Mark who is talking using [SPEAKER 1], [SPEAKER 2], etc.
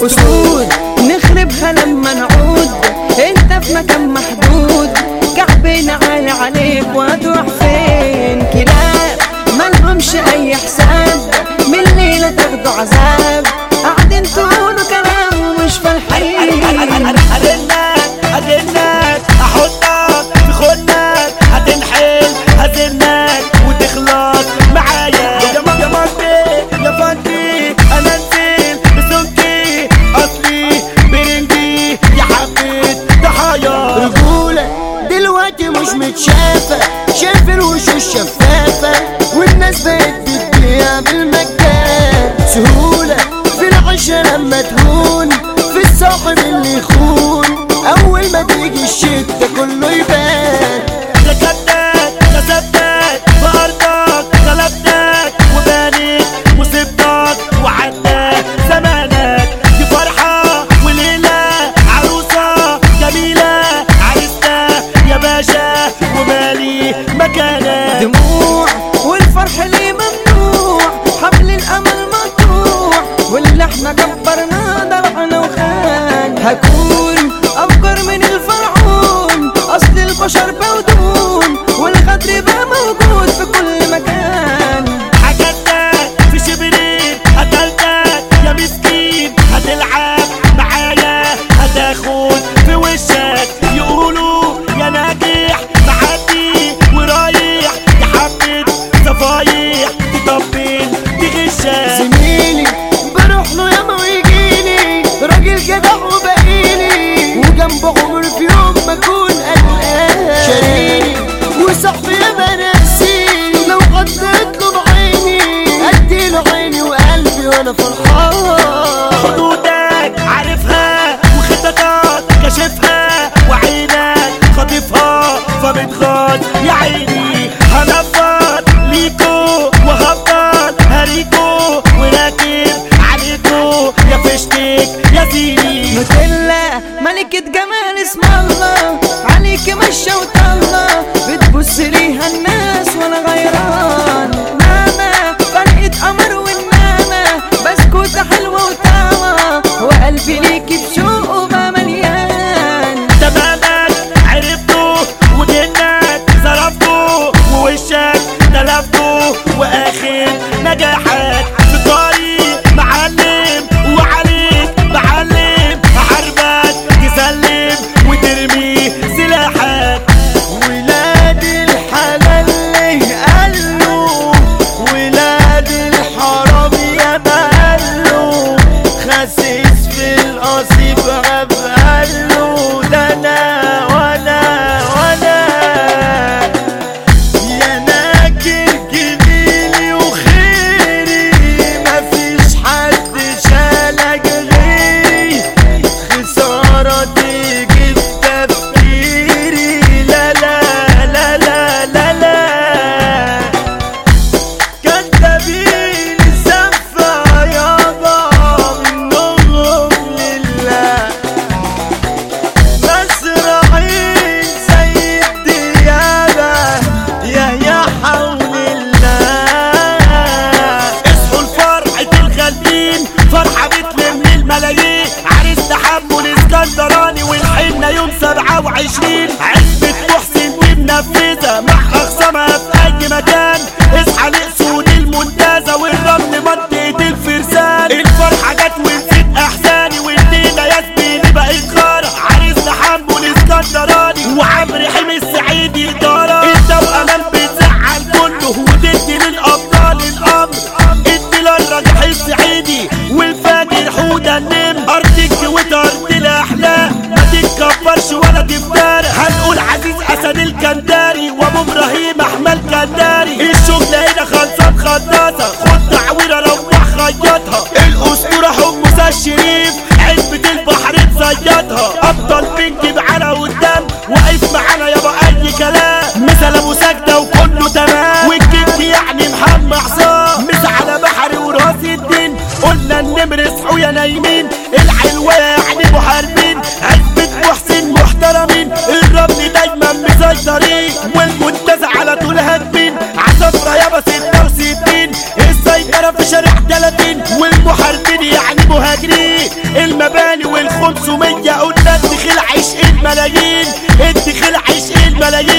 [SPEAKER 1] أسود نخربها لما نعود انت في مكان محدود كعبنا عالي عليك وهتروح فين كلاب ملهمش اي حساب من الليلة تاخدوا عذاب قاعدين تقولوا كلام ومش فالحين
[SPEAKER 2] هدنك هدنك احطك في خنك هتنحل هزنك وتخلص معايا يا م- يا مرتي يا فانتي انا نزل بسمتي اصلي برنجي يا حبيت ضحايا
[SPEAKER 3] رجولة دلوقتي مش متشافة شايف الوشوش شفافة والناس بقت بتبيع بالمجان سهولة في العشرة لما تهون في الصاحب اللي يخون أول ما تيجي الشتا كله يبان
[SPEAKER 2] ركبتك كسبتك في ارضك غلبتك وبانيت وسبتك وعدك زمانك دي فرحة وليلة عروسة جميلة عريسنا يا باشا ومالي مكانك
[SPEAKER 1] دموع والفرح ليه ممنوع حبل الامل مقطوع واللي احنا كبرناه ضرعنا وخان هكون افجر من الفرعون اصل البشر بودون والغدر بقى موجود في كل مكان
[SPEAKER 2] عجبتك في شبرين قتلتك يا مسكين هتلعب معايا هتاخد في وشك يقولوا يا ناجح معدي ورايح يا حبة صفايح تطبل تغشك
[SPEAKER 3] زميلي بروح له ياما ويجيلي راجل جدع وبقيلي وجنبه عمر في يوم ما اكون قلقان شاريني وصاحبي يبقى نفسي لو قضيت له بعيني ادي له عيني وقلبي وانا فرحان
[SPEAKER 2] خدودك عارفها وخططك كشفها وعينك خاطفها فبتغاد يا عيني هنفض ليكو وهبط هريكو وراكب عليكو يا فشتك يا سيدي
[SPEAKER 1] نوتيلا ملكة جمال اسم الله عليك مشى وطلة بتبص ليها الناس وانا غيران ماما فرقة قمر والنامة بسكوتة حلوة وطعمة وقلبي ليكي بشوق بقى مليان
[SPEAKER 2] تمامك عرفته وجنك صرفته ووشك تلفته واخر نجاحك في طريق معلم وعليك معلم حربك تسلم وترمي سلاحك
[SPEAKER 3] ولاد الحلال ليه قالوا ولاد الحرام يا قالوا خسيس في القصيب غاب قالوا ده انا وانا وانا يا ناكر جميلي وخيري مفيش حد شالك غيري خسارة تيجي في تفكيري لا لا لا لا لا لا كدابين الزفة يابا منهم لله مزرعين زي الديابة يا يا حول الله
[SPEAKER 2] اصحوا لفرحة الغالبين فرحة بتلم الملايين عريس تحمل اسكندراني والحنة يوم سبعة وعشرين عزبة محسن دي منفذة مع أخصامها في أي مكان اصحى لأسود المنتزه والرمل منطقة الفرسان الفرحة جت ونسيت أحزاني والليلة يا زميلي بقت غارة عريس تحمل اسكندراني وعمرو حمي السعيدي إدارة انت وأمان بتزعل كله وتدي للأبطال الأمر ادي للرجح السعيدي والفاجر حودة النمر أرضك وطرد الأحلام ما تتكبرش ولا تفترى هنقول عزيز أسد الكنداري وأبو إبراهيم أحمد كنداري الشغل هنا خلصان خلاصة خد تعويرة روح خيطها الأسطورة حمص الشريف علبة البحر تصيدها أبطال بنك معانا قدام واقف معانا يابا أي كلام مثل أبو سجدة وكله تمام والكيك يعني محمد حسام مش على بحري وراس الدين قلنا النمر اصحوا يا نايمين العلوة يعني محاربين عزبة محسن محترمين الرمل دايما مسيطرين والمنتزه على طول هادمين عصفرة يابا ستة وستين السيطرة في شارع 30 والمحاربين يعني مهاجمين فاكرين المباني والخمسمية قلنا الدخيل عشق الملايين الدخيل عشق الملايين